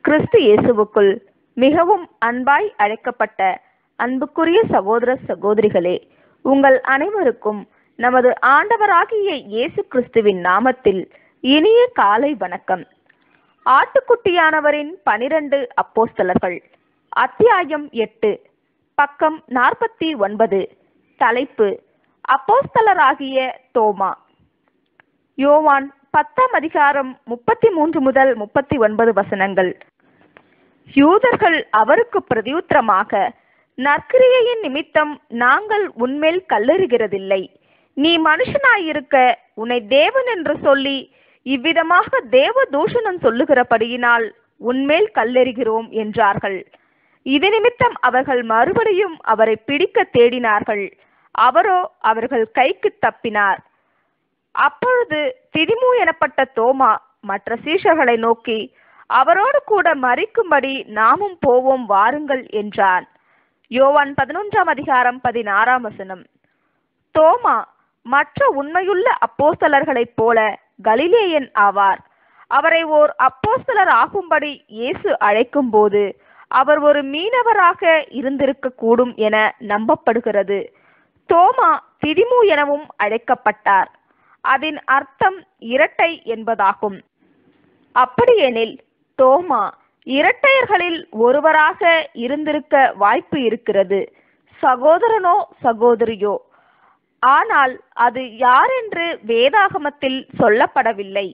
கிறிஸ்து இயேசுவுக்குள் மிகவும் அன்பாய் அழைக்கப்பட்ட அன்புக்குரிய சகோதர சகோதரிகளே உங்கள் அனைவருக்கும் நமது ஆண்டவராகிய இயேசு கிறிஸ்துவின் நாமத்தில் இனிய காலை வணக்கம் ஆட்டுக்குட்டியானவரின் பனிரெண்டு அப்போஸ்தலர்கள் அத்தியாயம் எட்டு பக்கம் நாற்பத்தி ஒன்பது தலைப்பு அப்போஸ்தலராகிய தோமா யோவான் பத்தாம் அதிகாரம் முப்பத்தி மூன்று முதல் முப்பத்தி ஒன்பது வசனங்கள் யூதர்கள் அவருக்கு பிரதியுத்தரமாக நற்கிரியையின் நிமித்தம் நாங்கள் உன்மேல் கல்லெறிகிறதில்லை நீ மனுஷனாயிருக்க உன்னை தேவன் என்று சொல்லி இவ்விதமாக தேவ தூஷணம் சொல்லுகிறபடியினால் உன்மேல் கல்லெறிகிறோம் என்றார்கள் இது நிமித்தம் அவர்கள் மறுபடியும் அவரை பிடிக்க தேடினார்கள் அவரோ அவர்கள் கைக்கு தப்பினார் அப்பொழுது திதிமு எனப்பட்ட தோமா மற்ற சீஷர்களை நோக்கி அவரோடு கூட மறிக்கும்படி நாமும் போவோம் வாருங்கள் என்றான் யோவான் பதினொன்றாம் அதிகாரம் பதினாறாம் வசனம் தோமா மற்ற உண்மையுள்ள அப்போஸ்தலர்களைப் போல கலிலேயன் ஆவார் அவரை ஓர் அப்போஸ்தலர் ஆகும்படி இயேசு அழைக்கும் போது அவர் ஒரு மீனவராக இருந்திருக்க கூடும் என நம்பப்படுகிறது தோமா திதிமு எனவும் அழைக்கப்பட்டார் அதன் அர்த்தம் இரட்டை என்பதாகும் அப்படியெனில் தோமா இரட்டையர்களில் ஒருவராக இருந்திருக்க வாய்ப்பு இருக்கிறது சகோதரனோ சகோதரியோ ஆனால் அது யார் என்று வேதாகமத்தில் சொல்லப்படவில்லை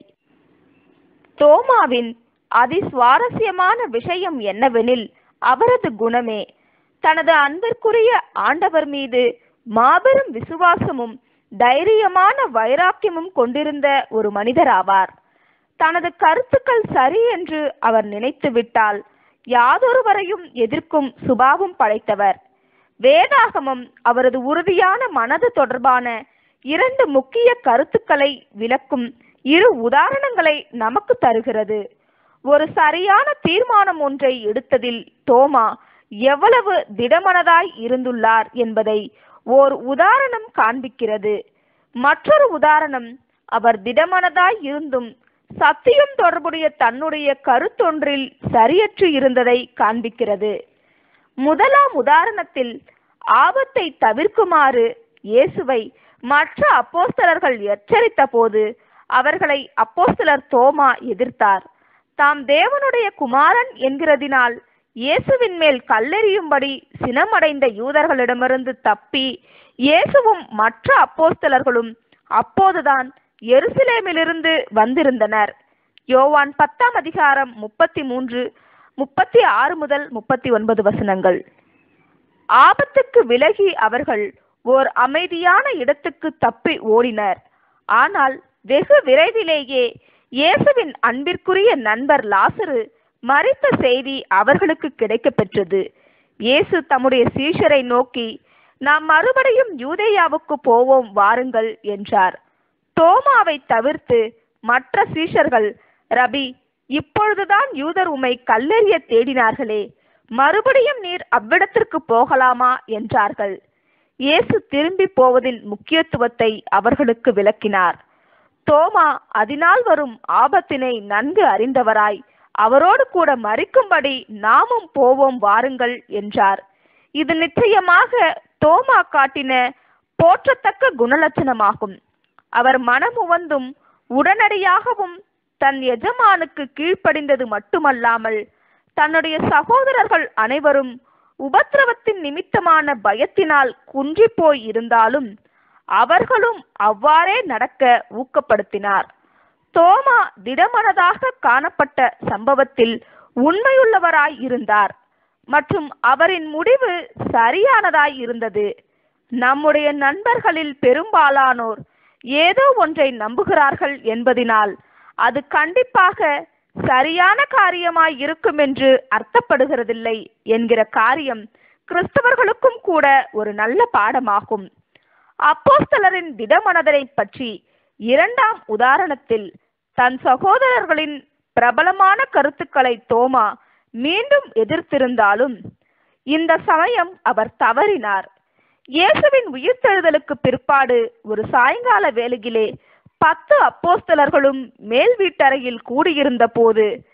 தோமாவின் அதி சுவாரஸ்யமான விஷயம் என்னவெனில் அவரது குணமே தனது அன்பிற்குரிய ஆண்டவர் மீது மாபெரும் விசுவாசமும் தைரியமான வைராக்கியமும் கொண்டிருந்த ஒரு மனிதராவார் தனது கருத்துக்கள் சரி என்று அவர் நினைத்து விட்டால் யாதொருவரையும் எதிர்க்கும் சுபாவம் படைத்தவர் வேதாகமம் அவரது உறுதியான மனது தொடர்பான இரண்டு முக்கிய கருத்துக்களை விளக்கும் இரு உதாரணங்களை நமக்கு தருகிறது ஒரு சரியான தீர்மானம் ஒன்றை எடுத்ததில் தோமா எவ்வளவு திடமனதாய் இருந்துள்ளார் என்பதை ஓர் உதாரணம் காண்பிக்கிறது மற்றொரு உதாரணம் அவர் திடமனதாய் இருந்தும் சத்தியம் தொடர்புடைய தன்னுடைய கருத்தொன்றில் சரியற்று இருந்ததை காண்பிக்கிறது முதலாம் உதாரணத்தில் ஆபத்தை தவிர்க்குமாறு இயேசுவை மற்ற அப்போஸ்தலர்கள் எச்சரித்த போது அவர்களை அப்போஸ்தலர் தோமா எதிர்த்தார் தாம் தேவனுடைய குமாரன் என்கிறதினால் இயேசுவின் மேல் கல்லெறியும்படி சினமடைந்த யூதர்களிடமிருந்து தப்பி இயேசுவும் மற்ற அப்போஸ்தலர்களும் அப்போதுதான் எருசலேமிலிருந்து வந்திருந்தனர் யோவான் பத்தாம் அதிகாரம் முப்பத்தி மூன்று முப்பத்தி ஆறு முதல் முப்பத்தி ஒன்பது வசனங்கள் ஆபத்துக்கு விலகி அவர்கள் ஓர் அமைதியான இடத்துக்கு தப்பி ஓடினர் ஆனால் வெகு விரைவிலேயே இயேசுவின் அன்பிற்குரிய நண்பர் லாசரு மறித்த செய்தி அவர்களுக்கு கிடைக்க பெற்றது இயேசு தம்முடைய சீஷரை நோக்கி நாம் மறுபடியும் யூதேயாவுக்கு போவோம் வாருங்கள் என்றார் தோமாவை தவிர்த்து மற்ற சீஷர்கள் ரபி இப்பொழுதுதான் யூதர் உம்மை கல்லெறிய தேடினார்களே மறுபடியும் நீர் அவ்விடத்திற்கு போகலாமா என்றார்கள் இயேசு திரும்பி போவதின் முக்கியத்துவத்தை அவர்களுக்கு விளக்கினார் தோமா அதனால் வரும் ஆபத்தினை நன்கு அறிந்தவராய் அவரோடு கூட மறிக்கும்படி நாமும் போவோம் வாருங்கள் என்றார் இது நிச்சயமாக தோமா காட்டின போற்றத்தக்க குணலட்சணமாகும் அவர் மனமுவந்தும் உடனடியாகவும் தன் எஜமானுக்கு கீழ்ப்படிந்தது மட்டுமல்லாமல் தன்னுடைய சகோதரர்கள் அனைவரும் உபத்திரவத்தின் நிமித்தமான பயத்தினால் குன்றி போய் இருந்தாலும் அவர்களும் அவ்வாறே நடக்க ஊக்கப்படுத்தினார் தோமா திடமனதாக காணப்பட்ட சம்பவத்தில் உண்மையுள்ளவராய் இருந்தார் மற்றும் அவரின் முடிவு சரியானதாய் இருந்தது நம்முடைய நண்பர்களில் பெரும்பாலானோர் ஏதோ ஒன்றை நம்புகிறார்கள் என்பதினால் அது கண்டிப்பாக சரியான காரியமாய் இருக்கும் என்று அர்த்தப்படுகிறதில்லை என்கிற காரியம் கிறிஸ்தவர்களுக்கும் கூட ஒரு நல்ல பாடமாகும் அப்போஸ்தலரின் திடமனதனை பற்றி இரண்டாம் உதாரணத்தில் தன் சகோதரர்களின் பிரபலமான கருத்துக்களை தோமா மீண்டும் எதிர்த்திருந்தாலும் இந்த சமயம் அவர் தவறினார் இயேசுவின் உயிர்த்தெழுதலுக்கு பிற்பாடு ஒரு சாயங்கால வேளையிலே பத்து அப்போஸ்தலர்களும் மேல் வீட்டறையில் கூடியிருந்த போது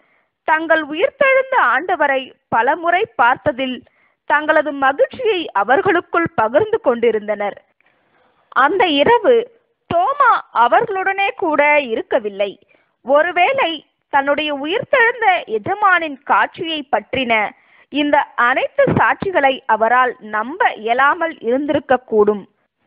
தங்கள் உயிர்த்தெழுந்த ஆண்டவரை பலமுறை பார்த்ததில் தங்களது மகிழ்ச்சியை அவர்களுக்குள் பகிர்ந்து கொண்டிருந்தனர் அந்த இரவு தோமா அவர்களுடனே கூட இருக்கவில்லை ஒருவேளை தன்னுடைய உயிர்த்தெழுந்த எஜமானின் காட்சியை பற்றின இந்த அனைத்து சாட்சிகளை அவரால் நம்ப இயலாமல் இருந்திருக்கக்கூடும்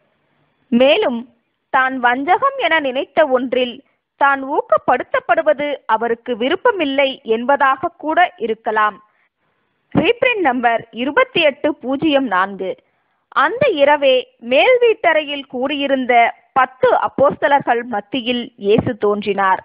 மேலும் தான் வஞ்சகம் என நினைத்த ஒன்றில் தான் ஊக்கப்படுத்தப்படுவது அவருக்கு விருப்பமில்லை என்பதாக கூட இருக்கலாம் ரீப்ரிண்ட் நம்பர் இருபத்தி எட்டு பூஜ்ஜியம் நான்கு அந்த இரவே மேல் வீட்டறையில் கூடியிருந்த பத்து அப்போஸ்தலர்கள் மத்தியில் இயேசு தோன்றினார்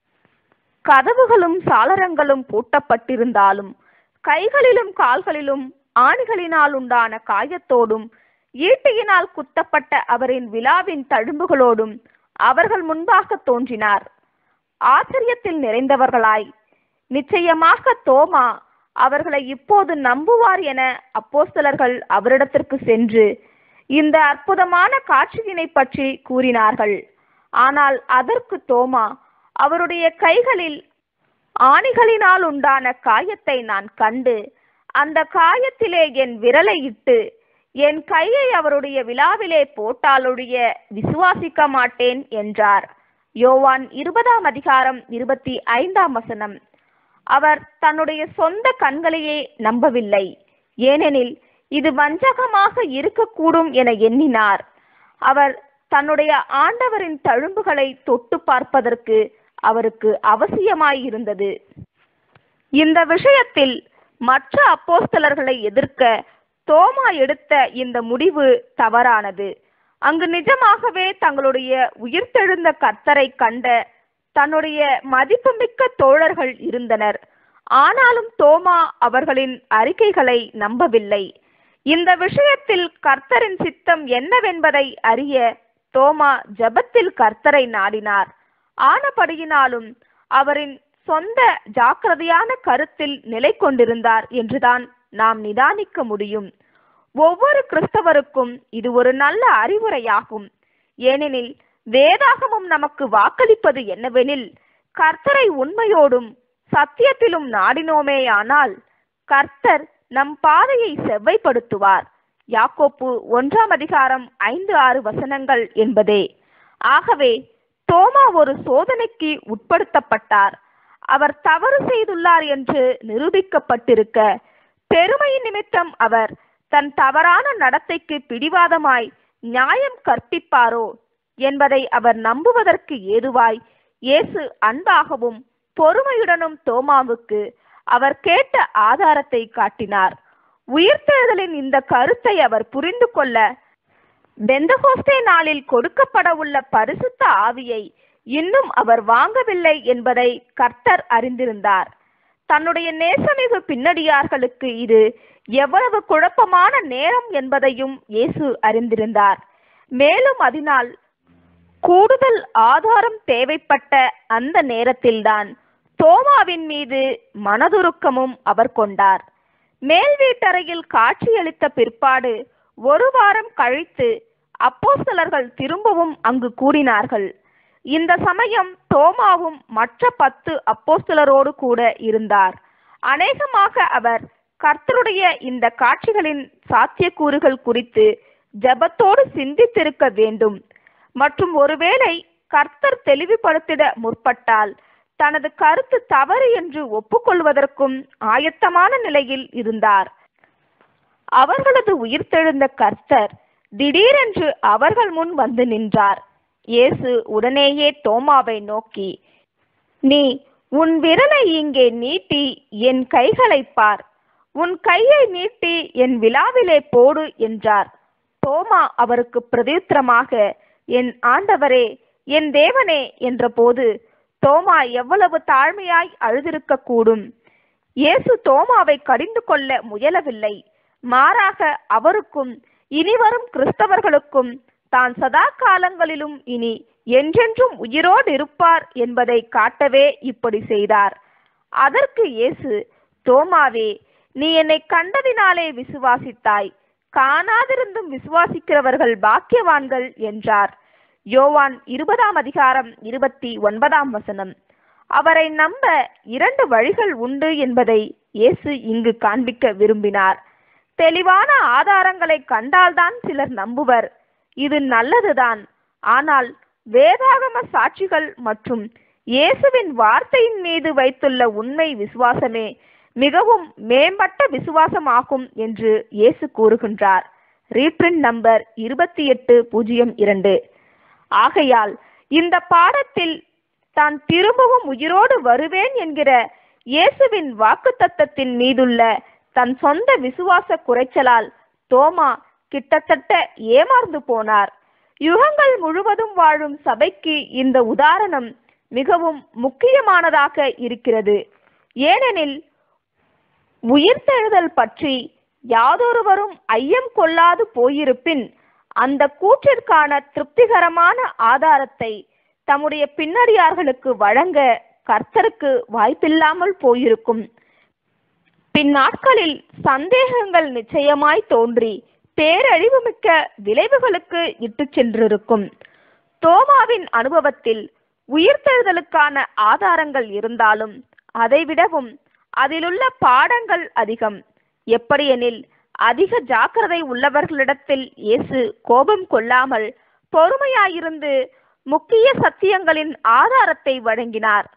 கதவுகளும் சாளரங்களும் பூட்டப்பட்டிருந்தாலும் கைகளிலும் கால்களிலும் ஆணிகளினால் உண்டான காயத்தோடும் ஈட்டியினால் குத்தப்பட்ட அவரின் விழாவின் தழும்புகளோடும் அவர்கள் முன்பாக தோன்றினார் ஆச்சரியத்தில் நிறைந்தவர்களாய் நிச்சயமாக தோமா அவர்களை இப்போது நம்புவார் என அப்போஸ்தலர்கள் அவரிடத்திற்கு சென்று இந்த அற்புதமான காட்சியினை பற்றி கூறினார்கள் ஆனால் அதற்கு தோமா அவருடைய கைகளில் ஆணிகளினால் உண்டான காயத்தை நான் கண்டு அந்த காயத்திலே என் விரலை இட்டு என் கையை அவருடைய விழாவிலே போட்டாலொழிய விசுவாசிக்க மாட்டேன் என்றார் யோவான் இருபதாம் அதிகாரம் இருபத்தி ஐந்தாம் வசனம் அவர் தன்னுடைய சொந்த கண்களையே நம்பவில்லை ஏனெனில் இது வஞ்சகமாக இருக்கக்கூடும் என எண்ணினார் அவர் தன்னுடைய ஆண்டவரின் தழும்புகளை தொட்டு பார்ப்பதற்கு அவருக்கு அவசியமாயிருந்தது இந்த விஷயத்தில் மற்ற அப்போஸ்தலர்களை எதிர்க்க தோமா எடுத்த இந்த முடிவு தவறானது அங்கு நிஜமாகவே தங்களுடைய உயிர்த்தெழுந்த கர்த்தரை கண்ட தன்னுடைய மதிப்புமிக்க தோழர்கள் இருந்தனர் ஆனாலும் தோமா அவர்களின் அறிக்கைகளை நம்பவில்லை இந்த விஷயத்தில் கர்த்தரின் சித்தம் என்னவென்பதை அறிய தோமா ஜெபத்தில் கர்த்தரை நாடினார் ஆனபடியினாலும் அவரின் சொந்த ஜாக்கிரதையான கருத்தில் நிலை கொண்டிருந்தார் என்றுதான் நாம் நிதானிக்க முடியும் ஒவ்வொரு கிறிஸ்தவருக்கும் இது ஒரு நல்ல அறிவுரையாகும் ஏனெனில் வேதாகமும் நமக்கு வாக்களிப்பது என்னவெனில் கர்த்தரை உண்மையோடும் சத்தியத்திலும் நாடினோமேயானால் கர்த்தர் நம் பாதையை செவ்வைப்படுத்துவார் யாக்கோப்பு ஒன்றாம் அதிகாரம் ஐந்து ஆறு வசனங்கள் என்பதே ஆகவே தோமா ஒரு சோதனைக்கு உட்படுத்தப்பட்டார் அவர் தவறு செய்துள்ளார் என்று நிரூபிக்கப்பட்டிருக்க பெருமை நிமித்தம் அவர் தன் தவறான நடத்தைக்கு பிடிவாதமாய் நியாயம் கற்பிப்பாரோ என்பதை அவர் நம்புவதற்கு ஏதுவாய் இயேசு அன்பாகவும் பொறுமையுடனும் தோமாவுக்கு அவர் கேட்ட ஆதாரத்தை காட்டினார் உயிர்த்தெழுதலின் இந்த கருத்தை அவர் புரிந்து கொள்ள பெந்தகோஸ்தே நாளில் கொடுக்கப்பட உள்ள பரிசுத்த ஆவியை இன்னும் அவர் வாங்கவில்லை என்பதை கர்த்தர் அறிந்திருந்தார் தன்னுடைய நேசமிகு பின்னடியார்களுக்கு இது எவ்வளவு குழப்பமான நேரம் என்பதையும் இயேசு அறிந்திருந்தார் மேலும் அதனால் கூடுதல் ஆதாரம் தேவைப்பட்ட அந்த நேரத்தில்தான் தோமாவின் மீது மனதுருக்கமும் அவர் கொண்டார் மேல் வீட்டறையில் காட்சியளித்த பிற்பாடு ஒரு வாரம் கழித்து அப்போஸ்தலர்கள் திரும்பவும் அங்கு கூடினார்கள் இந்த சமயம் தோமாவும் மற்ற பத்து அப்போஸ்தலரோடு கூட இருந்தார் அநேகமாக அவர் கர்த்தருடைய இந்த காட்சிகளின் சாத்தியக்கூறுகள் குறித்து ஜெபத்தோடு சிந்தித்திருக்க வேண்டும் மற்றும் ஒருவேளை கர்த்தர் தெளிவுபடுத்திட முற்பட்டால் தனது கருத்து தவறு என்று ஒப்புக்கொள்வதற்கும் ஆயத்தமான நிலையில் இருந்தார் அவர்களது உயிர்த்தெழுந்த கர்த்தர் திடீரென்று அவர்கள் முன் வந்து நின்றார் இயேசு உடனேயே தோமாவை நோக்கி நீ உன் விரலை இங்கே நீட்டி என் கைகளை பார் உன் கையை நீட்டி என் விழாவிலே போடு என்றார் தோமா அவருக்கு பிரதியுத்தரமாக என் ஆண்டவரே என் தேவனே என்றபோது தோமா எவ்வளவு தாழ்மையாய் அழுதிருக்க கூடும் இயேசு தோமாவை கடிந்து கொள்ள முயலவில்லை மாறாக அவருக்கும் இனிவரும் கிறிஸ்தவர்களுக்கும் தான் சதா காலங்களிலும் இனி என்றென்றும் உயிரோடு இருப்பார் என்பதை காட்டவே இப்படி செய்தார் அதற்கு இயேசு தோமாவே நீ என்னை கண்டதினாலே விசுவாசித்தாய் காணாதிருந்தும் விசுவாசிக்கிறவர்கள் பாக்கியவான்கள் என்றார் யோவான் இருபதாம் அதிகாரம் இருபத்தி ஒன்பதாம் வசனம் அவரை நம்ப இரண்டு வழிகள் உண்டு என்பதை இயேசு இங்கு காண்பிக்க விரும்பினார் தெளிவான ஆதாரங்களை கண்டால்தான் சிலர் நம்புவர் இது நல்லதுதான் ஆனால் வேதாகம சாட்சிகள் மற்றும் இயேசுவின் வார்த்தையின் மீது வைத்துள்ள உண்மை விசுவாசமே மிகவும் மேம்பட்ட விசுவாசமாகும் என்று இயேசு கூறுகின்றார் ரீப்ரிண்ட் நம்பர் இருபத்தி எட்டு பூஜ்ஜியம் இரண்டு ஆகையால் இந்த பாடத்தில் தான் திரும்பவும் உயிரோடு வருவேன் என்கிற இயேசுவின் வாக்குத்தத்தத்தின் மீதுள்ள தன் சொந்த விசுவாச குறைச்சலால் தோமா கிட்டத்தட்ட ஏமாந்து போனார் யுகங்கள் முழுவதும் வாழும் சபைக்கு இந்த உதாரணம் மிகவும் முக்கியமானதாக இருக்கிறது ஏனெனில் உயிர்த்தெழுதல் பற்றி யாதொருவரும் ஐயம் கொள்ளாது போயிருப்பின் அந்த கூற்றிற்கான திருப்திகரமான ஆதாரத்தை தம்முடைய பின்னடியார்களுக்கு வழங்க கர்த்தருக்கு வாய்ப்பில்லாமல் போயிருக்கும் பின்னாட்களில் சந்தேகங்கள் நிச்சயமாய் தோன்றி பேரழிவுமிக்க விளைவுகளுக்கு இட்டுச் சென்றிருக்கும் தோமாவின் அனுபவத்தில் உயிர்த்தெழுதலுக்கான ஆதாரங்கள் இருந்தாலும் அதைவிடவும் அதிலுள்ள பாடங்கள் அதிகம் எப்படியெனில் அதிக ஜாக்கிரதை உள்ளவர்களிடத்தில் இயேசு கோபம் கொள்ளாமல் பொறுமையாயிருந்து முக்கிய சத்தியங்களின் ஆதாரத்தை வழங்கினார்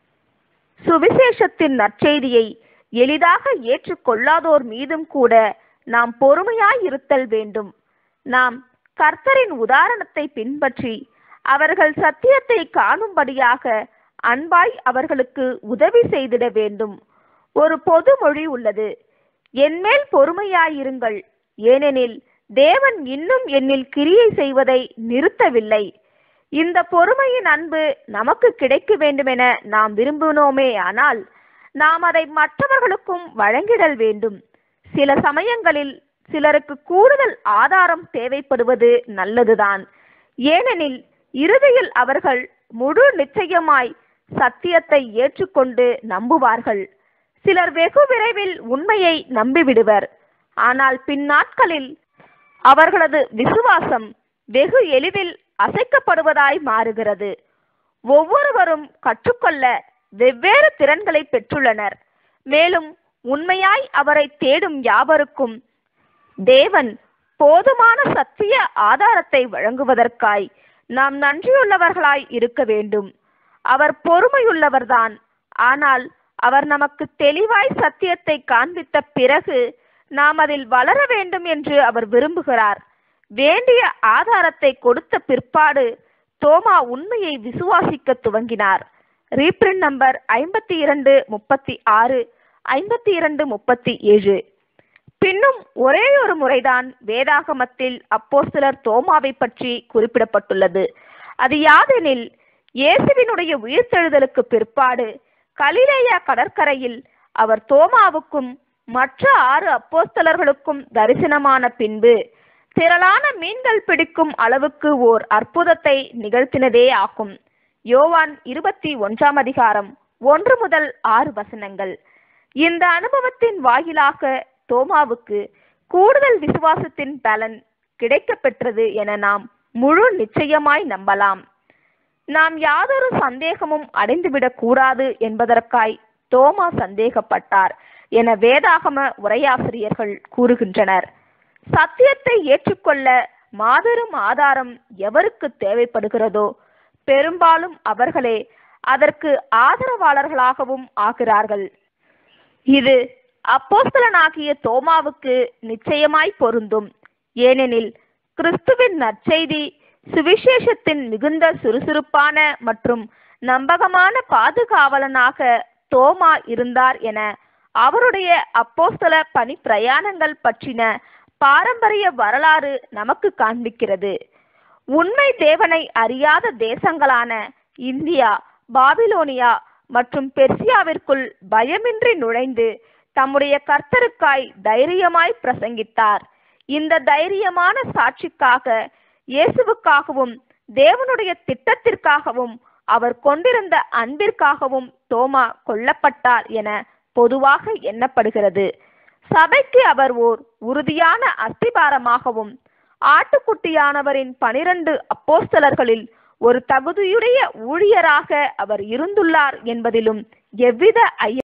சுவிசேஷத்தின் நற்செய்தியை எளிதாக ஏற்றுக்கொள்ளாதோர் மீதும் கூட நாம் பொறுமையாய் இருத்தல் வேண்டும் நாம் கர்த்தரின் உதாரணத்தை பின்பற்றி அவர்கள் சத்தியத்தை காணும்படியாக அன்பாய் அவர்களுக்கு உதவி செய்திட வேண்டும் ஒரு பொது மொழி உள்ளது என்மேல் பொறுமையாயிருங்கள் ஏனெனில் தேவன் இன்னும் என்னில் கிரியை செய்வதை நிறுத்தவில்லை இந்த பொறுமையின் அன்பு நமக்கு கிடைக்க வேண்டுமென நாம் விரும்பினோமே ஆனால் நாம் அதை மற்றவர்களுக்கும் வழங்கிடல் வேண்டும் சில சமயங்களில் சிலருக்கு கூடுதல் ஆதாரம் தேவைப்படுவது நல்லதுதான் ஏனெனில் இறுதியில் அவர்கள் முழு நிச்சயமாய் சத்தியத்தை ஏற்றுக்கொண்டு நம்புவார்கள் சிலர் வெகு விரைவில் உண்மையை நம்பிவிடுவர் ஆனால் பின்னாட்களில் அவர்களது விசுவாசம் வெகு எளிதில் அசைக்கப்படுவதாய் மாறுகிறது ஒவ்வொருவரும் கற்றுக்கொள்ள வெவ்வேறு திறன்களை பெற்றுள்ளனர் மேலும் உண்மையாய் அவரை தேடும் யாவருக்கும் தேவன் போதுமான சத்திய ஆதாரத்தை வழங்குவதற்காய் நாம் நன்றியுள்ளவர்களாய் இருக்க வேண்டும் அவர் பொறுமையுள்ளவர்தான் ஆனால் அவர் நமக்கு தெளிவாய் சத்தியத்தை காண்பித்த பிறகு நாம் அதில் வளர வேண்டும் என்று அவர் விரும்புகிறார் வேண்டிய ஆதாரத்தை கொடுத்த பிற்பாடு தோமா உண்மையை விசுவாசிக்க துவங்கினார் ரீப்ரிண்ட் நம்பர் ஐம்பத்தி இரண்டு முப்பத்தி ஆறு ஐம்பத்தி இரண்டு முப்பத்தி ஏழு பின்னும் ஒரே ஒரு முறைதான் வேதாகமத்தில் அப்போஸ்தலர் தோமாவை பற்றி குறிப்பிடப்பட்டுள்ளது அது யாதெனில் இயேசுவினுடைய உயிர்த்தெழுதலுக்கு பிற்பாடு கலிலேயா கடற்கரையில் அவர் தோமாவுக்கும் மற்ற ஆறு அப்போஸ்தலர்களுக்கும் தரிசனமான பின்பு திரளான மீன்கள் பிடிக்கும் அளவுக்கு ஓர் அற்புதத்தை நிகழ்த்தினதே ஆகும் யோவான் இருபத்தி ஒன்றாம் அதிகாரம் ஒன்று முதல் ஆறு வசனங்கள் இந்த அனுபவத்தின் வாயிலாக தோமாவுக்கு கூடுதல் விசுவாசத்தின் பலன் கிடைக்கப் பெற்றது என நாம் முழு நிச்சயமாய் நம்பலாம் நாம் யாதொரு சந்தேகமும் அடைந்துவிடக் கூடாது என்பதற்காய் தோமா சந்தேகப்பட்டார் என வேதாகம உரையாசிரியர்கள் கூறுகின்றனர் சத்தியத்தை ஏற்றுக்கொள்ள மாபெரும் ஆதாரம் எவருக்கு தேவைப்படுகிறதோ பெரும்பாலும் அவர்களே அதற்கு ஆதரவாளர்களாகவும் ஆகிறார்கள் இது அப்போஸ்தலனாகிய தோமாவுக்கு நிச்சயமாய் பொருந்தும் ஏனெனில் கிறிஸ்துவின் நற்செய்தி சுவிசேஷத்தின் மிகுந்த சுறுசுறுப்பான மற்றும் நம்பகமான பாதுகாவலனாக தோமா இருந்தார் என அவருடைய அப்போஸ்தல பணி பிரயாணங்கள் பற்றின பாரம்பரிய வரலாறு நமக்கு காண்பிக்கிறது உண்மை தேவனை அறியாத தேசங்களான இந்தியா பாபிலோனியா மற்றும் பெர்சியாவிற்குள் பயமின்றி நுழைந்து தம்முடைய கர்த்தருக்காய் தைரியமாய் பிரசங்கித்தார் இந்த தைரியமான சாட்சிக்காக இயேசுவுக்காகவும் தேவனுடைய திட்டத்திற்காகவும் அவர் கொண்டிருந்த அன்பிற்காகவும் தோமா கொல்லப்பட்டார் என பொதுவாக எண்ணப்படுகிறது சபைக்கு அவர் ஓர் உறுதியான அஸ்திபாரமாகவும் ஆட்டுக்குட்டியானவரின் பனிரெண்டு அப்போஸ்தலர்களில் ஒரு தகுதியுடைய ஊழியராக அவர் இருந்துள்ளார் என்பதிலும் எவ்வித ஐய